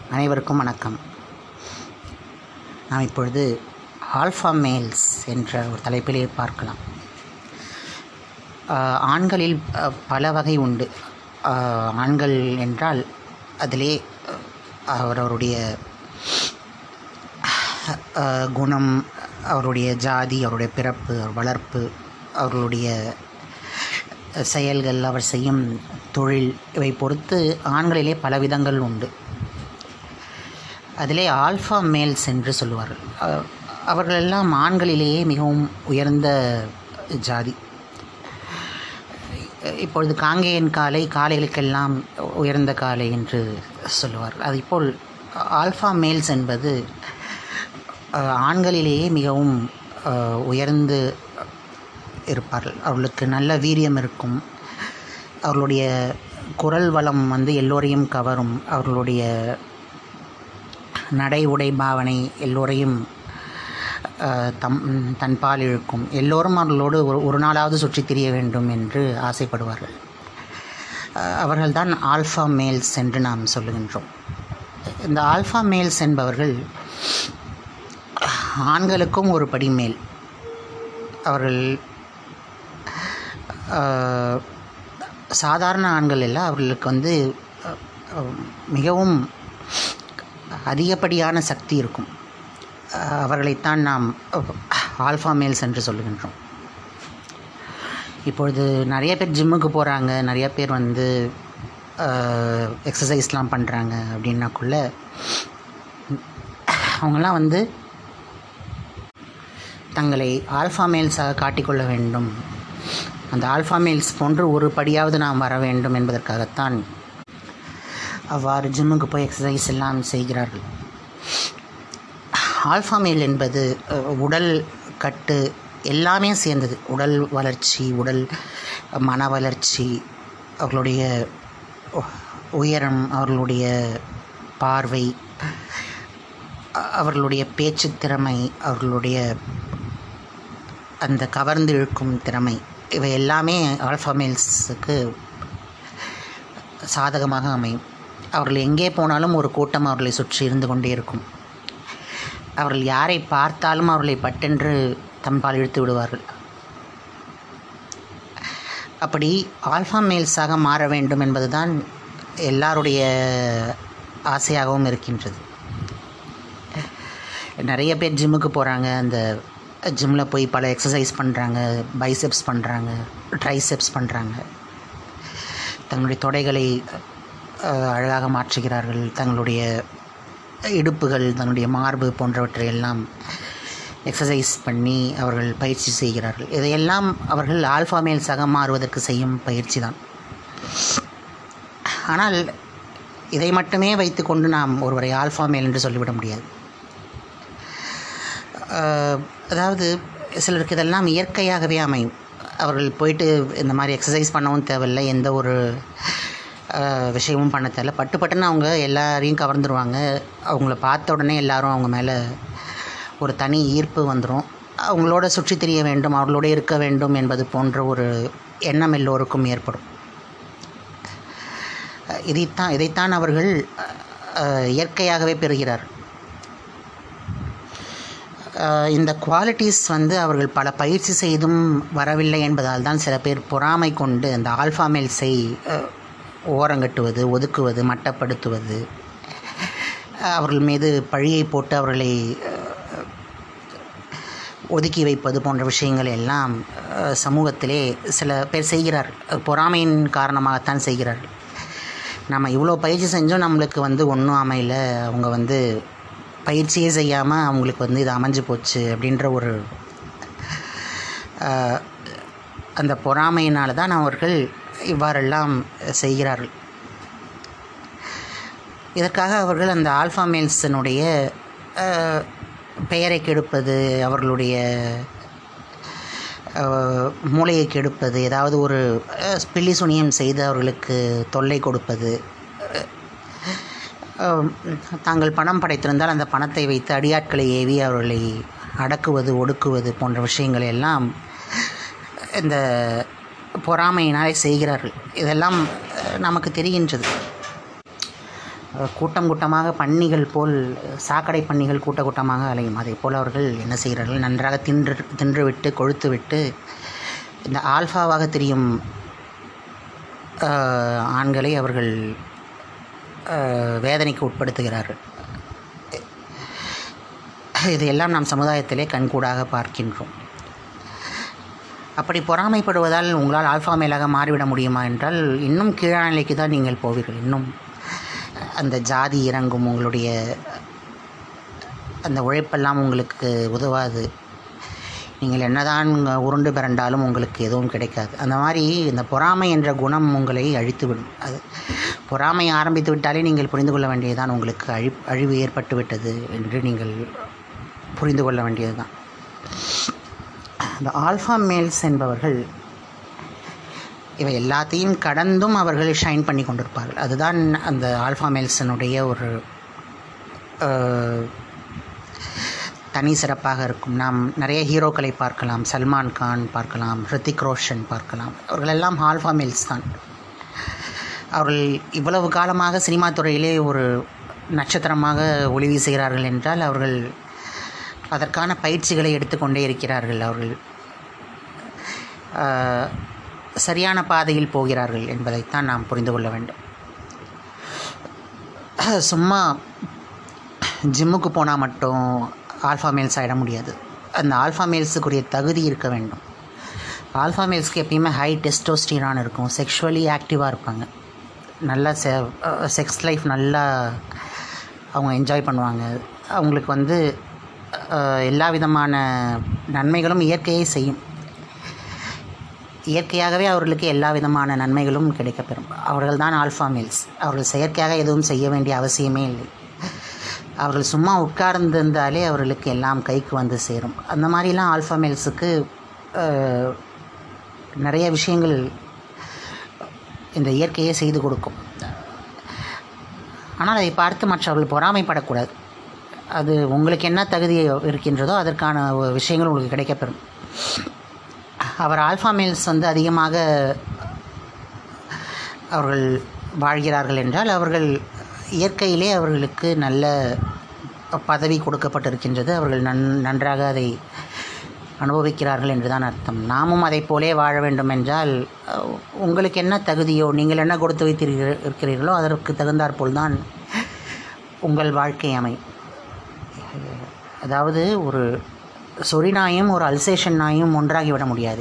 அனைவருக்கும் வணக்கம் நாம் இப்பொழுது ஆல்ஃபா மேல்ஸ் என்ற ஒரு தலைப்பிலே பார்க்கலாம் ஆஹ் ஆண்களில் அஹ், பல வகை உண்டு ஆஹ், ஆண்கள் என்றால் அதிலே அஹ், அவரவருடைய அஹ், குணம் அவருடைய ஜாதி அவருடைய பிறப்பு அவர் வளர்ப்பு அவர்களுடைய செயல்கள் அவர் செய்யும் தொழில் இவை பொறுத்து ஆண்களிலே பல விதங்கள் உண்டு அதிலே ஆல்ஃபா மேல்ஸ் என்று சொல்லுவார்கள் அஹ், அவர்களெல்லாம் ஆண்களிலேயே மிகவும் உயர்ந்த ஜாதி இப்பொழுது காங்கேயன் காலை காளைகளுக்கெல்லாம் உயர்ந்த காலை என்று சொல்லுவார்கள் அதுபோல் ஆல்ஃபா மேல்ஸ் என்பது அஹ், ஆண்களிலேயே மிகவும் அஹ், உயர்ந்து இருப்பார்கள் அவர்களுக்கு நல்ல வீரியம் இருக்கும் அவர்களுடைய குரல் வளம் வந்து எல்லோரையும் கவரும் அவர்களுடைய நடை உடை பாவனை எல்லோரையும் அஹ், தம் தன்பால் இழுக்கும் எல்லோரும் அவர்களோடு ஒரு ஒரு நாளாவது சுற்றித் திரிய வேண்டும் என்று ஆசைப்படுவார்கள் அஹ், அவர்கள்தான் ஆல்ஃபா மேல்ஸ் என்று நாம் சொல்லுகின்றோம் இந்த ஆல்ஃபா மேல்ஸ் என்பவர்கள் ஆண்களுக்கும் ஒரு படி மேல் அவர்கள் அஹ், சாதாரண ஆண்கள் இல்லை அவர்களுக்கு வந்து அஹ், அஹ், மிகவும் அதிகப்படியான சக்தி இருக்கும் அஹ், அவர்களைத்தான் நாம் அஹ், ஆல்ஃபா மேல்ஸ் என்று சொல்லுகின்றோம் இப்பொழுது நிறைய பேர் ஜிம்முக்கு போகிறாங்க நிறைய பேர் வந்து எக்ஸசைஸ்லாம் பண்ணுறாங்க அப்படின்னாக்குள்ள அவங்கெல்லாம் வந்து தங்களை ஆல்ஃபா மேல்ஸாக காட்டிக்கொள்ள வேண்டும் அந்த ஆல்ஃபா மேல்ஸ் போன்று ஒரு படியாவது நாம் வர வேண்டும் என்பதற்காகத்தான் அவ்வாறு ஜிம்முக்கு போய் எக்ஸசைஸ் எல்லாம் செய்கிறார்கள் ஆல்ஃபா மேல் என்பது அஹ், உடல் கட்டு எல்லாமே சேர்ந்தது உடல் வளர்ச்சி உடல் மன வளர்ச்சி அவர்களுடைய உ- உயரம் அவர்களுடைய பார்வை அ- அவர்களுடைய பேச்சு திறமை அவர்களுடைய அந்த கவர்ந்து இழுக்கும் திறமை இவை எல்லாமே ஆல்ஃபா மேல்ஸுக்கு சாதகமாக அமையும் அவர்கள் எங்கே போனாலும் ஒரு கூட்டம் அவர்களை சுற்றி இருந்து கொண்டே இருக்கும் அவர்கள் யாரை பார்த்தாலும் அவர்களை பட்டென்று தன்பால் இழுத்து விடுவார்கள் அப்படி ஆல்ஃபா மேல்ஸாக மாற வேண்டும் என்பதுதான் எல்லாருடைய ஆசையாகவும் இருக்கின்றது நிறைய பேர் ஜிம்முக்கு போகிறாங்க அந்த ஜிம்மில் போய் பல எக்ஸசைஸ் பண்ணுறாங்க பைசெப்ஸ் பண்ணுறாங்க ட்ரைசெப்ஸ் பண்ணுறாங்க தங்களுடைய தொடைகளை அஹ், அழகாக மாற்றுகிறார்கள் தங்களுடைய இடுப்புகள் தன்னுடைய மார்பு போன்றவற்றை எல்லாம் எக்ஸசைஸ் பண்ணி அவர்கள் பயிற்சி செய்கிறார்கள் இதையெல்லாம் அவர்கள் ஆல்ஃபா மேல்ஸாக மாறுவதற்கு செய்யும் பயிற்சி தான் ஆனால் இதை மட்டுமே வைத்துக்கொண்டு நாம் ஒருவரை ஆல்ஃபா மேல் என்று சொல்லிவிட முடியாது அஹ், அதாவது சிலருக்கு இதெல்லாம் இயற்கையாகவே அமையும் அவர்கள் போயிட்டு இந்த மாதிரி எக்ஸசைஸ் பண்ணவும் தேவையில்லை எந்த ஒரு அஹ், விஷயமும் பண்ண தேவையில்ல பட்டு பட்டுன்னு அவங்க எல்லாரையும் கவர்ந்துருவாங்க அவங்கள பார்த்த உடனே எல்லாரும் அவங்க மேலே ஒரு தனி ஈர்ப்பு வந்துடும் அவங்களோட சுற்றி திரிய வேண்டும் அவர்களோட இருக்க வேண்டும் என்பது போன்ற ஒரு எண்ணம் எல்லோருக்கும் ஏற்படும் அஹ், இதைத்தான் இதைத்தான் அவர்கள் அஹ், இயற்கையாகவே பெறுகிறார் அஹ் இந்த குவாலிட்டிஸ் வந்து அவர்கள் பல பயிற்சி செய்தும் வரவில்லை என்பதால் தான் சில பேர் பொறாமை கொண்டு அந்த ஆல்ஃபா மேல்ஸை அஹ், ஓரங்கட்டுவது ஒதுக்குவது மட்டப்படுத்துவது அஹ், அவர்கள் மீது பழியை போட்டு அவர்களை அஹ், ஒதுக்கி வைப்பது போன்ற விஷயங்கள் எல்லாம் அஹ், சமூகத்திலே சில பேர் செய்கிறார் அது பொறாமையின் காரணமாகத்தான் செய்கிறார்கள் நம்ம இவ்வளோ பயிற்சி செஞ்சோம் நம்மளுக்கு வந்து ஒன்றும் அமையல அவங்க வந்து பயிற்சியே செய்யாமல் அவங்களுக்கு வந்து இது அமைஞ்சு போச்சு அப்படின்ற ஒரு ஆஹ், அந்த பொறாமையினால தான் அவர்கள் இவ்வாறெல்லாம் செய்கிறார்கள் இதற்காக அவர்கள் அந்த ஆல்ஃபா மேல்ஸினுடைய ஆஹ், பெயரை கெடுப்பது அவர்களுடைய ஆஹ், மூளையை கெடுப்பது ஏதாவது ஒரு ஆஹ், பில்லி சுனியம் செய்து அவர்களுக்கு தொல்லை கொடுப்பது அஹ், தாங்கள் பணம் படைத்திருந்தால் அந்த பணத்தை வைத்து அடியாட்களை ஏவி அவர்களை அடக்குவது ஒடுக்குவது போன்ற விஷயங்களை எல்லாம் இந்த பொறாமையினாலே செய்கிறார்கள் இதெல்லாம் அஹ், நமக்கு தெரிகின்றது அஹ், கூட்டம் கூட்டமாக பன்னிகள் போல் சாக்கடை பன்னிகள் கூட்ட கூட்டமாக அலையும் அதே போல் அவர்கள் என்ன செய்கிறார்கள் நன்றாக தின்று தின்று விட்டு கொழுத்து விட்டு இந்த ஆல்ஃபாவாக தெரியும் அஹ், ஆண்களை அவர்கள் அஹ், வேதனைக்கு உட்படுத்துகிறார்கள் இதையெல்லாம் நாம் சமுதாயத்திலே கண்கூடாக பார்க்கின்றோம் அப்படி பொறாமைப்படுவதால் உங்களால் ஆல்ஃபா மேலாக மாறிவிட முடியுமா என்றால் இன்னும் கீழான நிலைக்கு தான் நீங்கள் போவீர்கள் இன்னும் அந்த ஜாதி இறங்கும் உங்களுடைய அந்த உழைப்பெல்லாம் உங்களுக்கு உதவாது நீங்கள் என்னதான் உருண்டு பிறண்டாலும் உங்களுக்கு எதுவும் கிடைக்காது அந்த மாதிரி இந்த பொறாமை என்ற குணம் உங்களை அழித்துவிடும் அது பொறாமை ஆரம்பித்து விட்டாலே நீங்கள் புரிந்து கொள்ள வேண்டியதுதான் உங்களுக்கு அழி அழிவு ஏற்பட்டு விட்டது என்று நீங்கள் புரிந்து கொள்ள வேண்டியது தான் இந்த ஆல்ஃபா மேல்ஸ் என்பவர்கள் இவை எல்லாத்தையும் கடந்தும் அவர்கள் ஷைன் பண்ணி கொண்டிருப்பார்கள் அதுதான் அந்த ஆல்ஃபா மேல்ஸனுடைய ஒரு அஹ், தனி சிறப்பாக இருக்கும் நாம் நிறைய ஹீரோக்களை பார்க்கலாம் சல்மான் கான் பார்க்கலாம் ஹிருத்திக் ரோஷன் பார்க்கலாம் அவர்களெல்லாம் ஆல்ஃபா மேல்ஸ் தான் அவர்கள் இவ்வளவு காலமாக சினிமா துறையிலே ஒரு நட்சத்திரமாக ஒளி வீசுகிறார்கள் என்றால் அவர்கள் அதற்கான பயிற்சிகளை எடுத்துக்கொண்டே இருக்கிறார்கள் அவர்கள் ஆஹ், சரியான பாதையில் போகிறார்கள் என்பதைத்தான் நாம் புரிந்து கொள்ள வேண்டும் சும்மா ஜிம்முக்கு போனால் மட்டும் ஆல்ஃபா மேல்ஸ் ஆகிட முடியாது அந்த ஆல்ஃபா மேல்ஸுக்குரிய தகுதி இருக்க வேண்டும் ஆல்ஃபா மேல்ஸ்க்கு எப்பயுமே ஹை டெஸ்டோஸ்டிரான் இருக்கும் செக்ஷுவலி ஆக்டிவாக இருப்பாங்க நல்லா செ செக்ஸ் லைஃப் நல்லா அவங்க என்ஜாய் பண்ணுவாங்க அவங்களுக்கு வந்து அஹ், எல்லா விதமான நன்மைகளும் இயற்கையை செய்யும் இயற்கையாகவே அவர்களுக்கு எல்லா விதமான நன்மைகளும் கிடைக்கப்பெறும் அவர்கள் தான் ஆல்ஃபா மேல்ஸ் அவர்கள் செயற்கையாக எதுவும் செய்ய வேண்டிய அவசியமே இல்லை அவர்கள் சும்மா உட்கார்ந்திருந்தாலே அவர்களுக்கு எல்லாம் கைக்கு வந்து சேரும் அந்த மாதிரிலாம் ஆல்ஃபா மேல்ஸுக்கு அஹ், நிறைய விஷயங்கள் இந்த இயற்கையே செய்து கொடுக்கும் ஆனால் அதை பார்த்து மற்றவர்கள் பொறாமைப்படக்கூடாது அது உங்களுக்கு என்ன தகுதி இருக்கின்றதோ அதற்கான விஷயங்கள் உங்களுக்கு கிடைக்கப்பெறும் அவர் ஆல்ஃபா மேல்ஸ் வந்து அதிகமாக அவர்கள் வாழ்கிறார்கள் என்றால் அவர்கள் இயற்கையிலே அவர்களுக்கு நல்ல பதவி கொடுக்கப்பட்டிருக்கின்றது அவர்கள் நன் நன்றாக அதை அனுபவிக்கிறார்கள் என்றுதான் அர்த்தம் நாமும் அதை போலே வாழ வேண்டும் என்றால் அஹ், உங்களுக்கு என்ன தகுதியோ நீங்கள் என்ன கொடுத்து வைத்தீர்கள் இருக்கிறீர்களோ அதற்கு தகுந்தாற்போல் தான் உங்கள் வாழ்க்கை அமையும் அதாவது ஒரு சொறி நாயும் ஒரு அல்சேஷன் நாயும் ஒன்றாகி விட முடியாது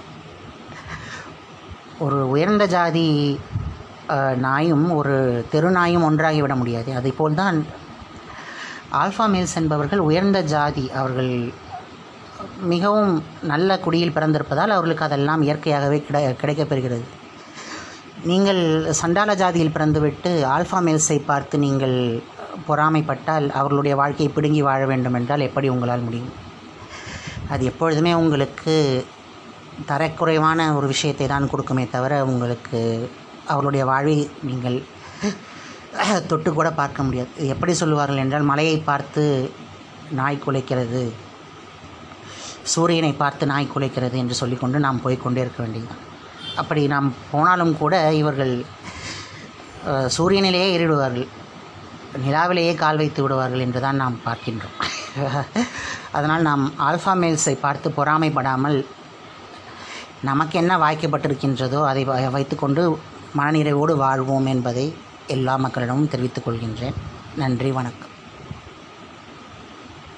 ஒரு உயர்ந்த ஜாதி அஹ், நாயும் ஒரு தெரு நாயும் ஒன்றாகி விட முடியாது அதேபோல் தான் ஆல்ஃபா மேல்ஸ் என்பவர்கள் உயர்ந்த ஜாதி அவர்கள் மிகவும் நல்ல குடியில் பிறந்திருப்பதால் அவர்களுக்கு அதெல்லாம் இயற்கையாகவே கிடை கிடைக்கப்பெறுகிறது நீங்கள் சண்டால ஜாதியில் பிறந்துவிட்டு ஆல்ஃபா மேல்ஸை பார்த்து நீங்கள் பொறாமைப்பட்டால் அவர்களுடைய வாழ்க்கையை பிடுங்கி வாழ வேண்டும் என்றால் எப்படி உங்களால் முடியும் அது எப்பொழுதுமே உங்களுக்கு தரக்குறைவான ஒரு விஷயத்தை தான் கொடுக்குமே தவிர உங்களுக்கு அவர்களுடைய வாழ்வை நீங்கள் தொட்டு கூட பார்க்க முடியாது இது எப்படி சொல்லுவார்கள் என்றால் மலையை பார்த்து நாய் குலைக்கிறது சூரியனை பார்த்து நாய் குலைக்கிறது என்று சொல்லிக்கொண்டு நாம் போய்க்கொண்டே இருக்க வேண்டியதுதான் அப்படி நாம் போனாலும் கூட இவர்கள் அஹ், சூரியனிலேயே ஏறிடுவார்கள் நிலாவிலேயே கால் வைத்து விடுவார்கள் என்று தான் நாம் பார்க்கின்றோம் அதனால் நாம் ஆல்ஃபா மேல்ஸை பார்த்து பொறாமைப்படாமல் நமக்கு என்ன வாய்க்கப்பட்டிருக்கின்றதோ அதை வ- வைத்துக்கொண்டு மனநிறைவோடு வாழ்வோம் என்பதை எல்லா மக்களிடமும் தெரிவித்துக் கொள்கின்றேன் நன்றி வணக்கம்